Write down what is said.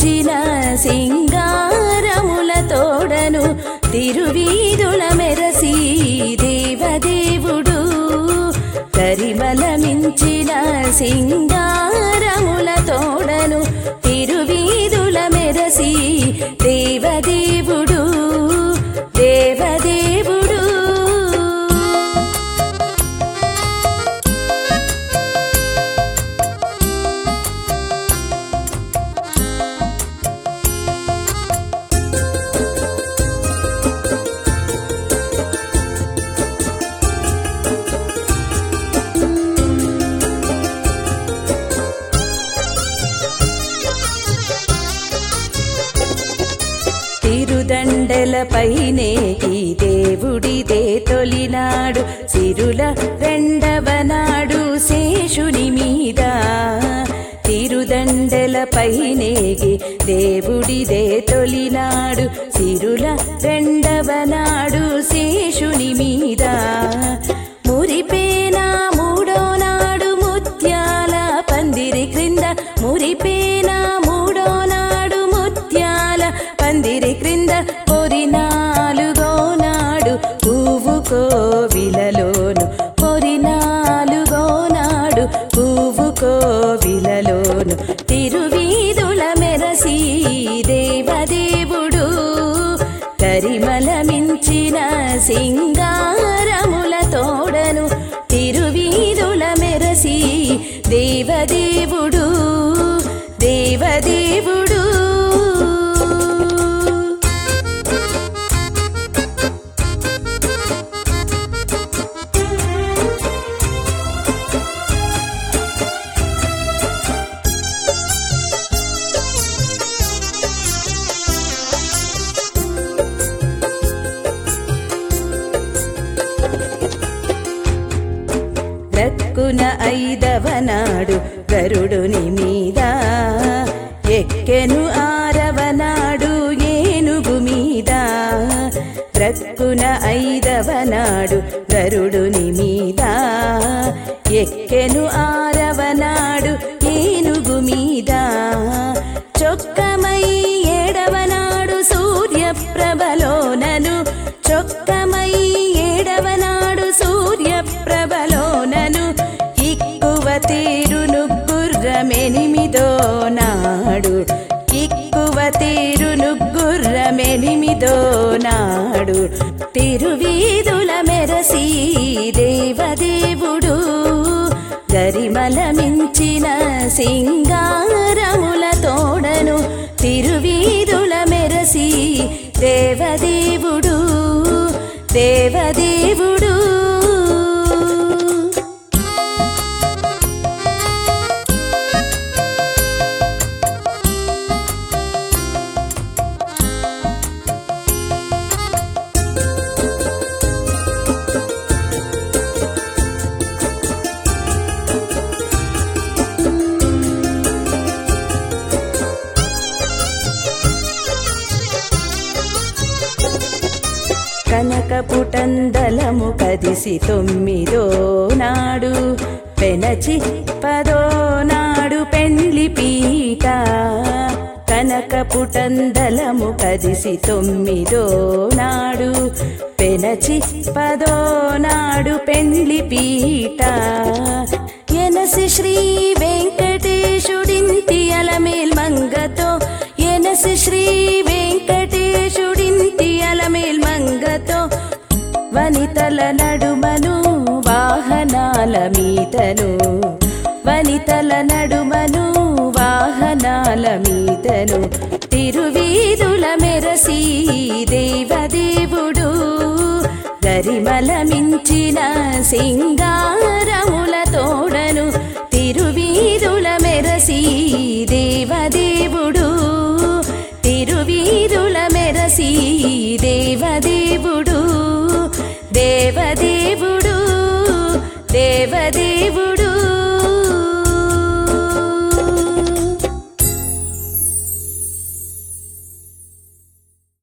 మించిన సింగారముల తోడను తిరువీధుల మెరసి దేవదేవుడు కరిమల మించిన సింగారముల తోడను తిరువీధుల మెరసి దేవదేవుడు దేవదేవుడు తిరుదండలపైనే ఈ దేవుడిదే తొలినాడు సిరుల రెండవ నాడు శేషుని మీద తిరుదండలపైనే ఈ దేవుడిదే తొలినాడు సిరుల రెండవ నాడు శేషుని మీద మురిపేనా మూడో నాడు ముత్యాల పందిరి క్రింద మురిపేనా మూడో నాడు ముత్యాల పందిరి క్రింద పొరి నాలుగో నాడు పువ్వు కోవిలలోను పొరి నాలుగో నాడు పువ్వు కోవిలలోను తిరువీధుల మెరసి దేవదేవుడు కరిమల మించిన సింగారముల తోడను తిరువీధుల మెరసి దేవదేవుడు దేవదేవుడు రక్కున ఐదవ నాడు గరుడుని మీద ఎక్కెను ఆరవ నాడు ఏనుగు మీద రక్కున ఐదవ నాడు గరుడుని మీద ఎక్కెను ఆరవ నాడు ఏనుగు మీద చొక్కమై ఏడవ నాడు సూర్యప్రభలోనను చొక్కమై ఏడవ నాడు సూర్యప్రభలోనను ఇక్కువ తీరును గుర్రమెనిమిదో నాడు ఇక్కువ తీరును గుర్రమెనిమిదో నాడు తిరువీధుల మెరసి దేవదేవుడు గరిమల మించిన సింగారముల తోడను తిరువీధుల మెరసి దేవదేవుడు దేవదేవుడు కనకపుటందలము కదిసి తొమ్మిదో నాడు పెనచి పదో నాడు పెండ్లి పీట కనకపుటందలము కదిసి తొమ్మిదో నాడు పెనచి పదో నాడు పెండ్లి పీట ఎనసి శ్రీ వెంకటేశుడింటి అలమేల్ మంగతో ఎనసి శ్రీ వెంకటేశుడింటి అలమేల్ మంగతో వనితల నడుమను వాహనాల మీదను వనితల నడుమను వాహనాల మీదను తిరువీధుల మెరసి దేవదేవుడు గరిమల మించిన సింగారముల తోడను తిరువీధుల మెరసి దేవదేవుడు తిరువీధుల మెరసి దేవదేవుడు దేవదేవుడు దేవదేవుడు